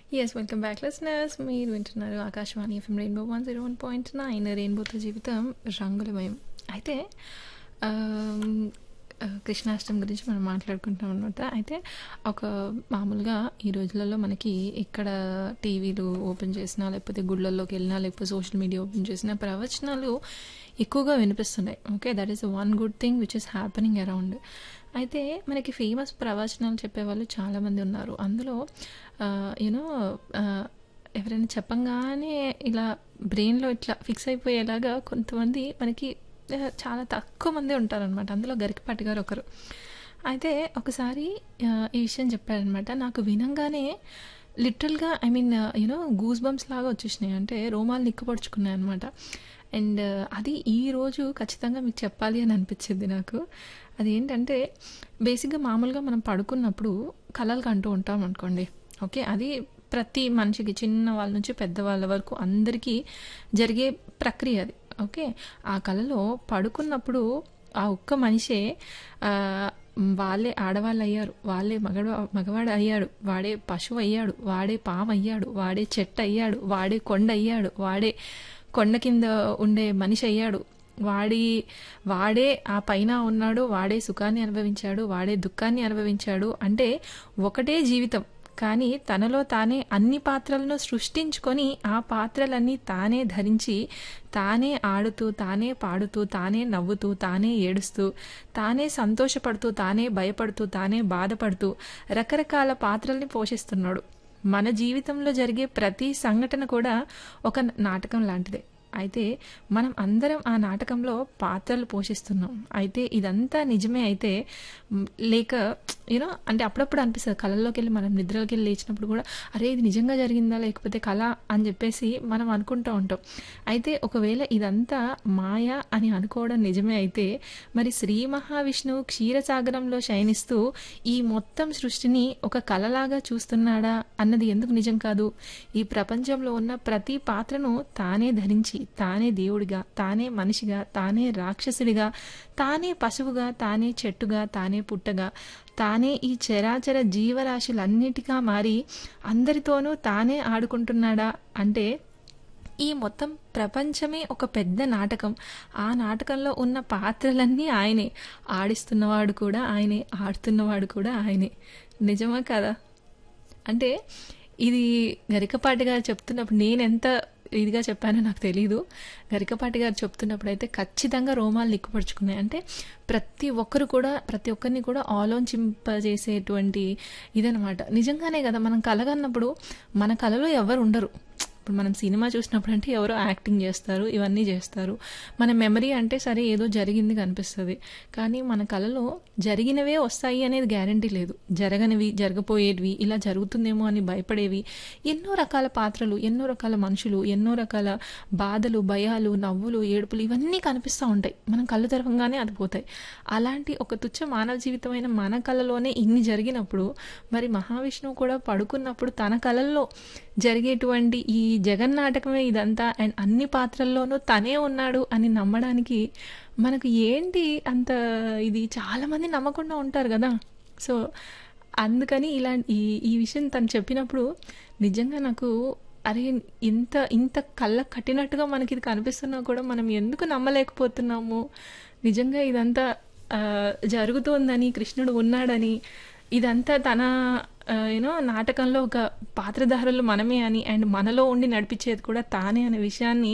yes welcome back listeners మీరు వింటున్నారు Akashvani FM rainbow one zero one point nine రెయిన్బోతో జీవితం రంగులమయం అయితే ఆమ్, ఆ, కృష్ణాష్టమి గురించి మనం మాట్లాడుకుంటాం అనమాట అయితే ఒక మామూలుగా ఈ రోజులలో మనకి ఇక్కడ టీవీలు ఓపెన్ చేసినా లేకపోతే గుళ్ళల్లోకి వెళ్ళినా లేకపోతే సోషల్ మీడియా ఓపెన్ చేసినా ప్రవచనాలు ఎక్కువగా వినిపిస్తున్నాయి okay that is one good thing which is happening around అయితే మనకి ఫేమస్ ప్రవచనాలు చెప్పేవాళ్ళు చాలామంది ఉన్నారు అందులో యూనో ఎవరైనా చెప్పంగానే ఇలా బ్రెయిన్లో ఇట్లా ఫిక్స్ అయిపోయేలాగా కొంతమంది మనకి ఆ, చాలా తక్కువ మంది ఉంటారనమాట అందులో గరికపాటి గారు ఒకరు అయితే ఒకసారి ఆ, ఈ విషయం చెప్పారనమాట నాకు వినంగానే లిటరల్గా I mean you know goose bumps లాగా వచ్చేసినాయి అంటే రోమాలు నిక్కపడుచుకున్నాయి అనమాట అండ్ అది ఈ రోజు ఖచ్చితంగా మీకు చెప్పాలి అని అనిపించింది నాకు అది ఏంటంటే బేసిక్గా మామూలుగా మనం పడుకున్నప్పుడు కలలు కంటూ ఉంటాం అనుకోండి ఓకే అది ప్రతి మనిషికి చిన్న వాళ్ళ నుంచి పెద్దవాళ్ళ వరకు అందరికీ జరిగే ప్రక్రియ అది ఓకే ఆ కళలో పడుకున్నప్పుడు ఆ ఒక్క మనిషే ఆ, వాళ్ళే ఆడవాళ్ళు అయ్యారు వాళ్ళే మగడు మగవాడు అయ్యాడు వాడే పశువు అయ్యాడు వాడే పాము అయ్యాడు వాడే చెట్టు అయ్యాడు వాడే కొండ అయ్యాడు వాడే కొండ కింద ఉండే మనిషి అయ్యాడు వాడి వాడే ఆ పైన ఉన్నాడు వాడే సుఖాన్ని అనుభవించాడు వాడే దుఃఖాన్ని అనుభవించాడు అంటే ఒకటే జీవితం కానీ తనలో తానే అన్ని పాత్రలను సృష్టించుకొని ఆ పాత్రలన్నీ తానే ధరించి తానే ఆడుతూ తానే పాడుతూ తానే నవ్వుతూ తానే ఏడుస్తూ తానే సంతోషపడుతూ తానే భయపడుతూ తానే బాధపడుతూ రకరకాల పాత్రల్ని పోషిస్తున్నాడు మన జీవితంలో జరిగే ప్రతి సంఘటన కూడా ఒక నాటకం లాంటిదే అయితే మనం అందరం ఆ నాటకంలో పాత్రలు పోషిస్తున్నాం అయితే ఇదంతా నిజమే అయితే మ్, లేక యూనో అంటే అప్పుడప్పుడు అనిపిస్తుంది కళల్లోకి వెళ్ళి మనం నిద్రలోకి వెళ్ళి లేచినప్పుడు కూడా అరే ఇది నిజంగా జరిగిందా లేకపోతే కళ అని చెప్పేసి మనం అనుకుంటూ ఉంటాం అయితే ఒకవేళ ఇదంతా మాయ అని అనుకోవడం నిజమే అయితే మరి శ్రీ మహావిష్ణువు క్షీరసాగరంలో శయనిస్తూ ఈ మొత్తం సృష్టిని ఒక కళలాగా చూస్తున్నాడా అన్నది ఎందుకు నిజం కాదు ఈ ప్రపంచంలో ఉన్న ప్రతి పాత్రను తానే ధరించి తానే దేవుడిగా తానే మనిషిగా తానే రాక్షసుడిగా తానే పశువుగా తానే చెట్టుగా తానే పుట్టగా తానే ఈ చరాచర జీవరాశులన్నిటిగా మారి అందరితోనూ తానే ఆడుకుంటున్నాడా అంటే ఈ మొత్తం ప్రపంచమే ఒక పెద్ద నాటకం ఆ నాటకంలో ఉన్న పాత్రలన్నీ ఆయనే ఆడిస్తున్నవాడు కూడా ఆయనే ఆడుతున్నవాడు కూడా ఆయనే నిజమా కదా అంటే ఇది గరికపాటి గారు చెప్తున్నప్పుడు నేను ఎంత ఇదిగా చెప్పానో నాకు తెలియదు గరికపాటి గారు చెప్తున్నప్పుడు అయితే ఖచ్చితంగా రోమాలు నిక్కుపరుచుకున్నాయి అంటే ప్రతి ఒక్కరు కూడా ప్రతి ఒక్కరిని కూడా ఆలోచింపజేసేటువంటి ఇదనమాట నిజంగానే కదా మనం కలగన్నప్పుడు మన కళలో ఎవరు ఉండరు ఇప్పుడు మనం సినిమా చూసినప్పుడు అంటే ఎవరో యాక్టింగ్ చేస్తారు ఇవన్నీ చేస్తారు మన మెమరీ అంటే సరే ఏదో జరిగింది కనిపిస్తుంది కానీ మన కళలో జరిగినవే వస్తాయి అనేది గ్యారంటీ లేదు జరగనివి జరగపోయేవి ఇలా జరుగుతుందేమో అని భయపడేవి ఎన్నో రకాల పాత్రలు ఎన్నో రకాల మనుషులు ఎన్నో రకాల బాధలు భయాలు నవ్వులు ఏడుపులు ఇవన్నీ కనిపిస్తూ ఉంటాయి మనం కళ్ళు తెరవంగానే అది పోతాయి అలాంటి ఒక తుచ్చ మానవ జీవితమైన మన కళలోనే ఇన్ని జరిగినప్పుడు మరి మహావిష్ణువు కూడా పడుకున్నప్పుడు తన కళల్లో జరిగేటువంటి ఈ జగన్నాటకమే ఇదంతా అండ్ అన్ని పాత్రల్లోనూ తనే ఉన్నాడు అని నమ్మడానికి మనకు ఏంటి అంత ఇది చాలామంది నమ్మకుండా ఉంటారు కదా సో అందుకని ఇలా ఈ ఈ విషయం తను చెప్పినప్పుడు నిజంగా నాకు అరే ఇంత ఇంత కళ్ళ కట్టినట్టుగా మనకి ఇది కనిపిస్తున్నా కూడా మనం ఎందుకు నమ్మలేకపోతున్నాము నిజంగా ఇదంతా ఆ, జరుగుతోందని కృష్ణుడు ఉన్నాడని ఇదంతా తన యూనో నాటకంలో ఒక పాత్రధారులు మనమే అని అండ్ మనలో ఉండి నడిపించేది కూడా తానే అనే విషయాన్ని